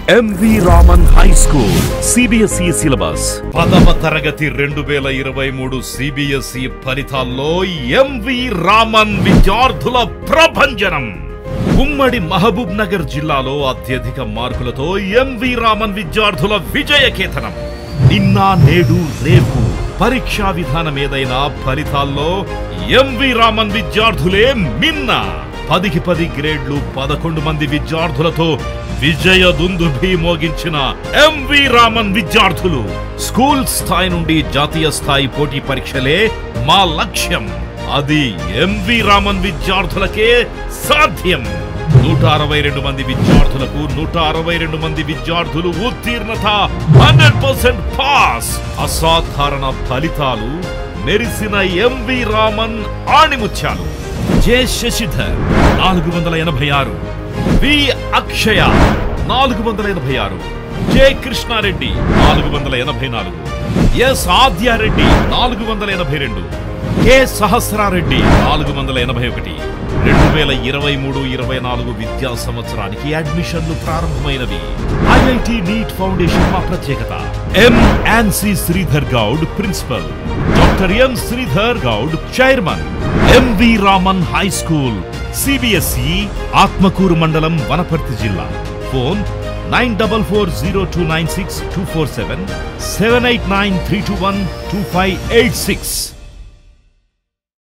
MV Raman high school CBSE syllabus పదవ తరగతి రెండు వేల ఇరవై మూడు సిబిఎస్ఈ ఫలితాల్లో ఎంవి రామన్ విద్యార్థుల ప్రభంజనం ఉమ్మడి మహబూబ్ నగర్ జిల్లాలో అత్యధిక మార్కులతో ఎంవి రామన్ విద్యార్థుల విజయకేతనం నిన్న నేడు రేపు పరీక్షా విధానం ఏదైనా ఫలితాల్లో ఎంవి రామన్ విద్యార్థులే మిన్న పదికి పది గ్రేడ్లు పదకొండు మంది విద్యార్థులతో విజయ దుందుభి మోగించిన ఎంవి రామన్ విద్యార్థులు స్కూల్ స్థాయి నుండి జాతీయ స్థాయి పోటీ పరీక్షలే మా లక్ష్యం అది ఎంవి రామన్ విద్యార్థులకే సాధ్యం నూట అరవై రెండు మంది విద్యార్థులకు నూట అరవై రెండు మంది విద్యార్థులు ఉత్తీర్ణత హండ్రెడ్ పర్సెంట్ పాస్ అసాధారణ ఫలితాలు మెరిసిన ఎంవి రామన్ ఆణిముత్యాలు జె శశిధర్ నాలుగు వందల ఎనభై ఆరు వి అక్షయ నాలుగు వందల ఎనభై ఆరు జె కృష్ణారెడ్డి నాలుగు వందల ఎనభై నాలుగు ఎస్ ఆద్యారెడ్డి నాలుగు వందల ఎనభై రెండు కె సహస్రారెడ్డి నాలుగు వందల ఎనభై ఒకటి రెండు వేల ఇరవై మూడు ఇరవై నాలుగు విద్యా సంవత్సరానికి అడ్మిషన్లు ప్రారంభమైనవి ఐఐటి నీట్ ఫౌండేషన్ మా ప్రత్యేకత M C Sridhar Goud principal doctor M Sridhar Goud chairman MV Raman high school CBSE Atmakur మండలం వనపర్తి జిల్లా phone nine double four zero two nine six two four seven seven eight nine three two one two five eight six